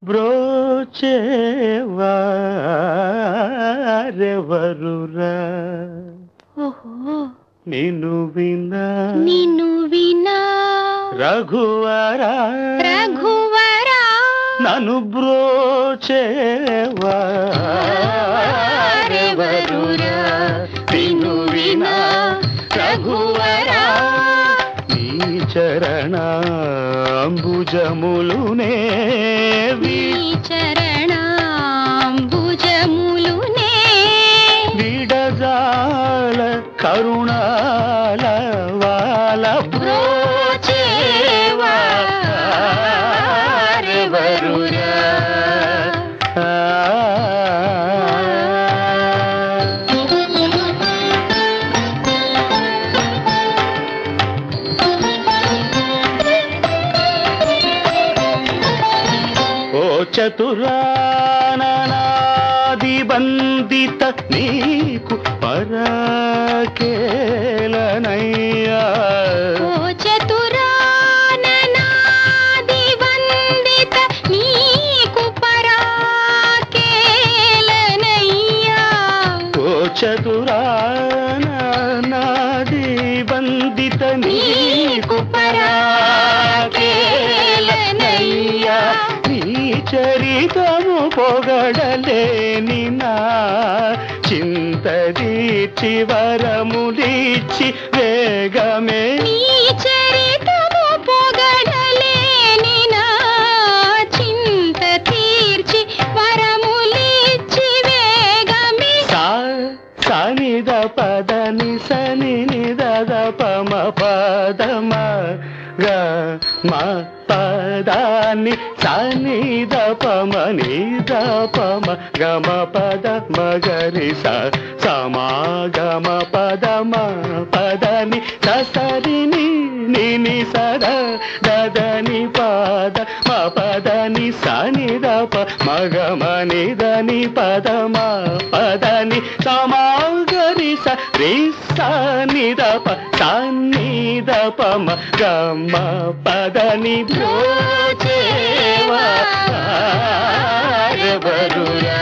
బ్రోచేవారెవరురా ఓహో నిన్ను వినా నిన్ను వినా రఘువరా రఘువరా నన్ను బ్రోచేవారెవరురా నిన్ను వినా రఘువరా నీ చరణాంబుజములునే నీ చరణాంబుజములునే విడజాల కరుణాల వాల బ్రోచేవారెవరురా ఆ. ఓ చతురానాది బందిత నీకు పరాకేలనయ్యా ఓ చతురాననాది వందిత నీకు పరాకేలనయ్యా ఓ చతురానాది బందిత నీకు పరాకేలనయ్యా నీ చరితము పొగడలేని నా చింత దీచి వరములిచ్చి వేగమే నీ చరితము పొగడలేని నా చింత తీర్చి వరములిచ్చి వేగమి సా సనిద పదని సని నిదద పమ పదమ గ మ పదాన్ని సనిద పమ నిద పమ గమ పద మగరి స సమాగమ పదమ పదని ససరిని నిని సద దదని పద మ పదని సనిద ప మగమని దని పదమ పదని సమాగరి స రి సనిద ప సన్నిద పమ గమ పదని బ్రోచేవా ఎవరురా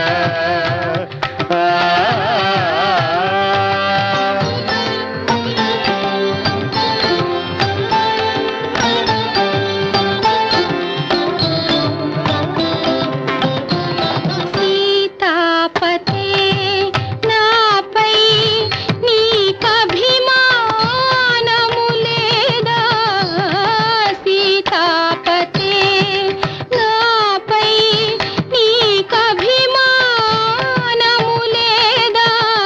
సీతాపతే నాపై నీకభిమానము లేదా సీతాపతే నాపై నీకభిమానము లేదా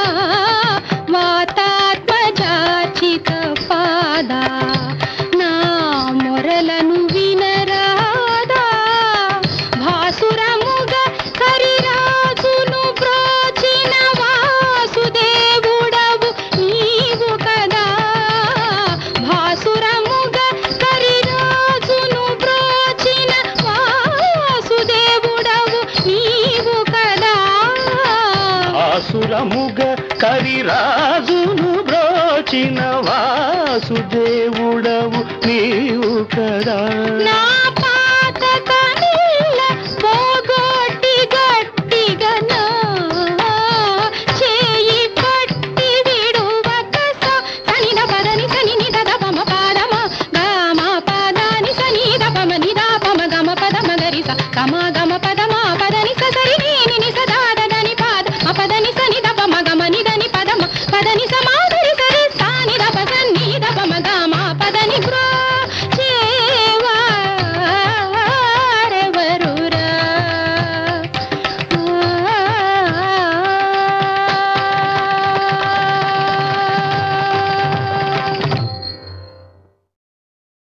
వాతాత్మజాచిత పాదా నా మొరలను వినరాదా భాసురముగ కరిరాజును బ్రోచిన వాసుదేవుడవు నీవు కదా భాసురముగ కరిరాజును బ్రోచిన వాసుదేవుడవు నీవు కదా ఆసురముగ కరిరాజును బ్రోచిన వాసుదేవుడవు నీవు కదా నా పాతకనిల్ల పోగొట్టి గట్టిగా నా చేయి పట్టి విడువక స తనిన పదని సని నిద పమ పాదమ గమ పదని సని ద పమ నిద పమ గమ పద మగరి స గమ గమ పద మా పద